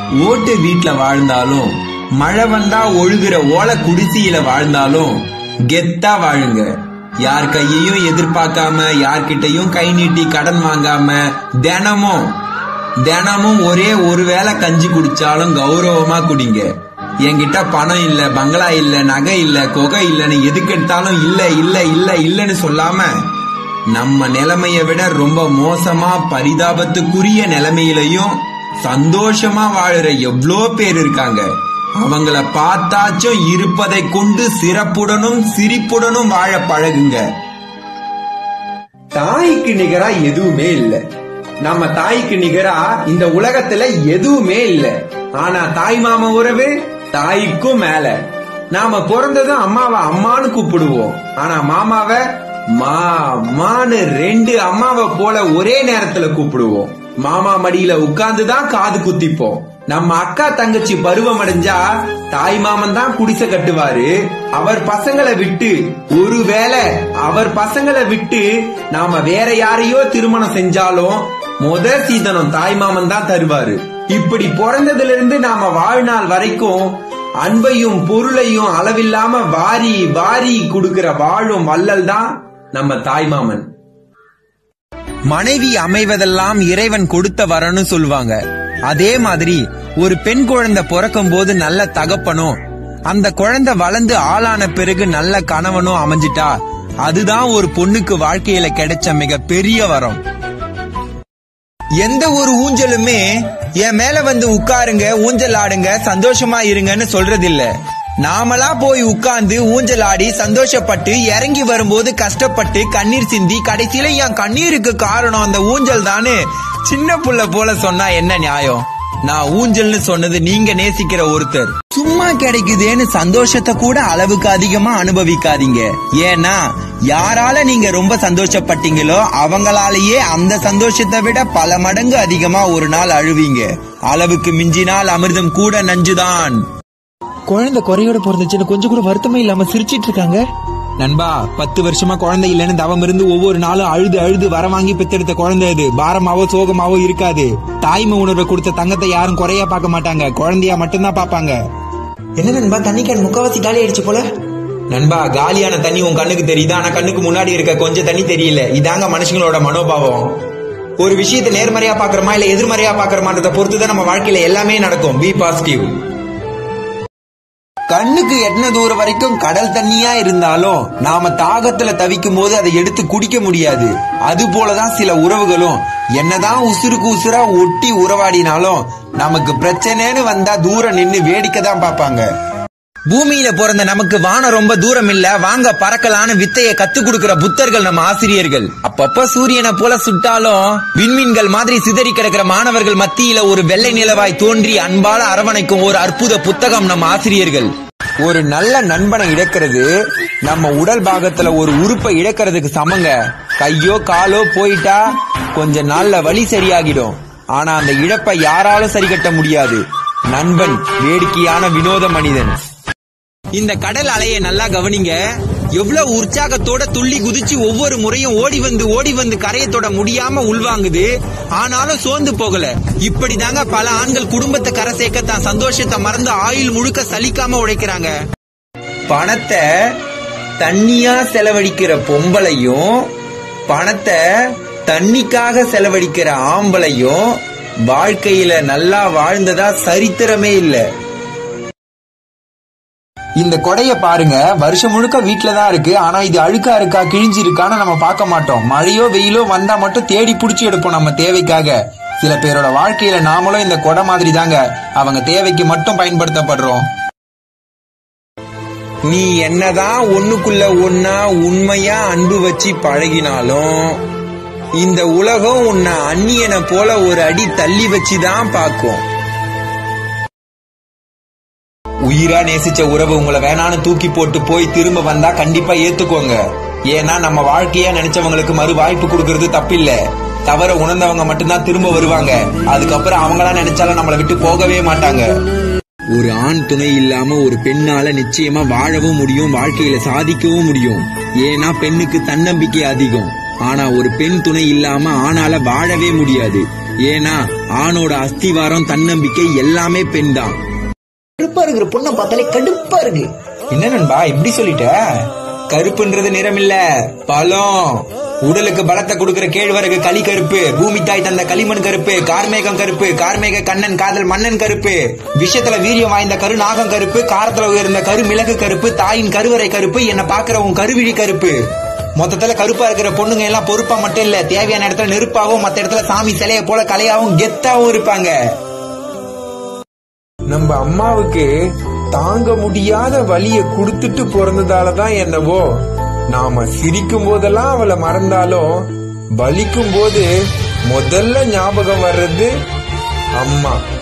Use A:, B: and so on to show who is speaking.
A: ஓட்டு வீட்ல வாழ்ந்தாலும் மழை வந்தா ஒழுகுற ஓலை குடிசையில வாழ்ந்தாலும் கெத்தா வாழுங்க யார் கையையும் எதிர்பார்க்காம யார்கிட்டயும் கை நீட்டி கடன் வாங்காம தினமும் தினமும் ஒரே ஒரு வேளை கஞ்சி குடிச்சாலும் கௌரவமா குடிங்க என்கிட்ட பணம் இல்ல பங்களா இல்ல நகை இல்ல கொகை இல்லன்னு எதுக்கு எடுத்தாலும் இல்ல இல்ல இல்ல இல்லன்னு சொல்லாம நம்ம நிலைமைய விட ரொம்ப மோசமா பரிதாபத்துக்குரிய நிலைமையிலையும் சந்தோஷமா வாழுற எவ்வளோ பேர் இருக்காங்க அவங்கள பார்த்தாச்சும் இருப்பதை கொண்டு சிறப்புடனும் சிரிப்புடனும் வாழ பழகுங்க தாய்க்கு நிகரா எதுவுமே இல்ல நம்ம தாய்க்கு நிகரா இந்த உலகத்துல எதுவுமே இல்ல ஆனா தாய் மாமா உறவு தாய்க்கும் மேல நாம பிறந்ததும் அம்மாவை அம்மான்னு கூப்பிடுவோம் ஆனா மாமாவை மா மான்னு ரெண்டு அம்மாவை போல ஒரே நேரத்துல கூப்பிடுவோம் மாமா மடியில உட்கார்ந்துதான் காது குத்திப்போம் நம்ம அக்கா தங்கச்சி பருவம் அடைஞ்சா தாய் மாமன் தான் குடிசை கட்டுவாரு அவர் பசங்களை விட்டு ஒருவேளை அவர் பசங்களை விட்டு நாம வேற யாரையோ திருமணம் செஞ்சாலும் முத சீதனம் தாய் மாமன் தான் தருவாரு இப்படி பிறந்ததுல இருந்து நாம வாழ்நாள் வரைக்கும் அன்பையும் பொருளையும் அளவில்லாம வாரி வாரி கொடுக்கிற வாழும் வள்ளல் தான் நம்ம தாய்மாமன் மனைவி அமைவதெல்லாம் இறைவன் கொடுத்த வரன்னு சொல்லுவாங்க அதே மாதிரி ஒரு பெண் குழந்தை பிறக்கும் போது நல்ல தகப்பனும் அந்த குழந்தை வளர்ந்து ஆளான பிறகு நல்ல கணவனும் அமைஞ்சிட்டா அதுதான் ஒரு பொண்ணுக்கு வாழ்க்கையில கிடைச்ச மிக பெரிய வரம் எந்த ஒரு ஊஞ்சலுமே என் மேல வந்து உட்காருங்க ஊஞ்சல் ஆடுங்க சந்தோஷமா இருங்கன்னு சொல்றதில்ல நாமளா போய் உட்கார்ந்து ஊஞ்சல் ஆடி சந்தோஷப்பட்டு இறங்கி வரும்போது கஷ்டப்பட்டு கண்ணீர் சிந்தி கடைசியில என் கண்ணீருக்கு காரணம் அந்த ஊஞ்சல் தானே சின்ன புள்ள போல சொன்னா என்ன நியாயம் நான் ஊஞ்சல்னு சொன்னது நீங்க நேசிக்கிற ஒருத்தர் சும்மா கிடைக்குதேன்னு சந்தோஷத்தை கூட அளவுக்கு அதிகமா அனுபவிக்காதீங்க ஏன்னா யாரால நீங்க ரொம்ப சந்தோஷப்பட்டீங்களோ அவங்களாலேயே அந்த சந்தோஷத்தை விட பல மடங்கு அதிகமா ஒரு நாள் அழுவீங்க அளவுக்கு மிஞ்சினால் அமிர்தம் கூட நஞ்சுதான்
B: குழந்தை குறையோட பிறந்துச்சுன்னு கொஞ்சம் கூட வருத்தமே இல்லாம சிரிச்சிட்டு இருக்காங்க
A: நண்பா பத்து வருஷமா குழந்தை இல்லைன்னு தவம் இருந்து ஒவ்வொரு நாளும் அழுது அழுது வர வாங்கி பெத்தெடுத்த குழந்தை இது பாரமாவோ சோகமாவோ இருக்காது தாய்மை உணர்வை கொடுத்த தங்கத்தை யாரும் குறையா பார்க்க மாட்டாங்க குழந்தையா மட்டும்தான் பார்ப்பாங்க
B: என்ன நண்பா தண்ணி கேன் முக்காவாசி காலி ஆயிடுச்சு போல
A: நண்பா காலியான தண்ணி உன் கண்ணுக்கு தெரியுது ஆனா கண்ணுக்கு முன்னாடி இருக்க கொஞ்சம் தண்ணி தெரியல இதாங்க மனுஷங்களோட மனோபாவம் ஒரு விஷயத்தை நேர்மறையா பாக்குறோமா இல்ல எதிர்மறையா பாக்குறோமான்றத பொறுத்து தான் நம்ம வாழ்க்கையில எல்லாமே நடக்கும் பி பாசிட்டிவ் கண்ணுக்கு எட்டின தூரம் வரைக்கும் கடல் தண்ணியா இருந்தாலும் நாம தாகத்துல தவிக்கும் போது அதை எடுத்து குடிக்க முடியாது அது போலதான் சில உறவுகளும் என்னதான் உசுருக்கு உசுரா ஒட்டி உறவாடினாலும் நமக்கு பிரச்சனைன்னு வந்தா தூரம் நின்னு வேடிக்கை தான் பார்ப்பாங்க பூமியில பிறந்த நமக்கு வானம் ரொம்ப தூரம் இல்ல வாங்க பறக்கலான்னு வித்தைய கத்து கொடுக்கிற புத்தர்கள் நம்ம ஆசிரியர்கள் அப்பப்ப சூரியனை போல சுட்டாலும் விண்மீன்கள் மாதிரி சிதறி கிடக்கிற மாணவர்கள் மத்தியில ஒரு வெள்ளை நிலவாய் தோன்றி அன்பால அரவணைக்கும் ஒரு அற்புத புத்தகம் நம்ம ஆசிரியர்கள் ஒரு நல்ல நண்பனை இழக்கிறது நம்ம உடல் பாகத்துல ஒரு உறுப்பை இழக்கிறதுக்கு சமங்க கையோ காலோ போயிட்டா கொஞ்ச நாள்ல வலி சரியாகிடும் ஆனா அந்த இழப்பை யாராலும் சரி கட்ட முடியாது நண்பன் வேடிக்கையான வினோத மனிதன் இந்த கடல் அலையை நல்லா கவனிங்க எவ்வளவு உற்சாகத்தோட துள்ளி குதிச்சு ஒவ்வொரு முறையும் ஓடி வந்து ஓடி வந்து கரையை தொட முடியாம உள்வாங்குது ஆனாலும் சோர்ந்து போகல இப்படிதாங்க பல ஆண்கள் குடும்பத்தை கரை சேர்க்க தான் சந்தோஷத்தை மறந்து ஆயுள் முழுக்க சலிக்காம உழைக்கிறாங்க பணத்தை தண்ணியா செலவழிக்கிற பொம்பளையும் பணத்தை தண்ணிக்காக செலவழிக்கிற ஆம்பளையும் வாழ்க்கையில நல்லா வாழ்ந்ததா சரித்திரமே இல்லை இந்த கொடைய பாருங்க வருஷம் முழுக்க வீட்ல தான் இருக்கு ஆனா இது அழுக்கா இருக்கா கிழிஞ்சு இருக்கான்னு நம்ம பார்க்க மாட்டோம் மழையோ வெயிலோ வந்தா மட்டும் தேடி புடிச்சு எடுப்போம் நம்ம தேவைக்காக சில பேரோட வாழ்க்கையில நாமளும் இந்த கொடை மாதிரி தாங்க அவங்க தேவைக்கு மட்டும் பயன்படுத்தப்படுறோம் நீ என்னதான் ஒண்ணுக்குள்ள ஒன்னா உண்மையா அன்பு வச்சு பழகினாலும் இந்த உலகம் உன்னை அந்நியனை போல ஒரு அடி தள்ளி வச்சுதான் பார்க்கும் உயிரா நேசிச்ச உறவு உங்களை வேணான்னு தூக்கி போட்டு போய் திரும்ப வந்தா கண்டிப்பா ஏத்துக்கோங்க ஏன்னா நம்ம வாழ்க்கையா நினைச்சவங்களுக்கு மறு வாய்ப்பு கொடுக்கறது தப்பில்ல தவற உணர்ந்தவங்க மட்டும்தான் திரும்ப வருவாங்க அதுக்கப்புறம் அவங்களா நினைச்சாலும் நம்மளை விட்டு போகவே மாட்டாங்க ஒரு ஆண் துணை இல்லாம ஒரு பெண்ணால நிச்சயமா வாழவும் முடியும் வாழ்க்கையில சாதிக்கவும் முடியும் ஏன்னா பெண்ணுக்கு தன்னம்பிக்கை அதிகம் ஆனா ஒரு பெண் துணை இல்லாம ஆணால வாழவே முடியாது ஏன்னா ஆணோட அஸ்திவாரம் தன்னம்பிக்கை எல்லாமே பெண் தான்
C: கருப்பா இருக்கிற பொண்ணை பார்த்தாலே கடுப்பா இருக்கு
B: என்ன நண்பா இப்படி சொல்லிட்ட
A: கருப்புன்றது நிறம் இல்ல பழம் உடலுக்கு பலத்தை கொடுக்கிற கேழ்வரகு களி கருப்பு பூமி தாய் தந்த களிமண் கருப்பு கார்மேகம் கருப்பு கார்மேக கண்ணன் காதல் மன்னன் கருப்பு விஷயத்துல வீரியம் வாய்ந்த கரு நாகம் கருப்பு காரத்துல உயர்ந்த கரு மிளகு கருப்பு தாயின் கருவறை கருப்பு என்ன பாக்குற உன் கருவிழி கருப்பு மொத்தத்துல கருப்பா இருக்கிற பொண்ணுங்க எல்லாம் பொறுப்பா மட்டும் இல்ல தேவையான இடத்துல நெருப்பாவும் மத்த இடத்துல சாமி சிலைய போல கலையாவும் கெத்தாவும் இருப்பாங்க
D: நம்ம அம்மாவுக்கு தாங்க முடியாத வலிய குடுத்துட்டு பிறந்ததால தான் என்னவோ நாம சிரிக்கும் போதெல்லாம் அவளை மறந்தாலும் வலிக்கும் போது முதல்ல ஞாபகம் வர்றது அம்மா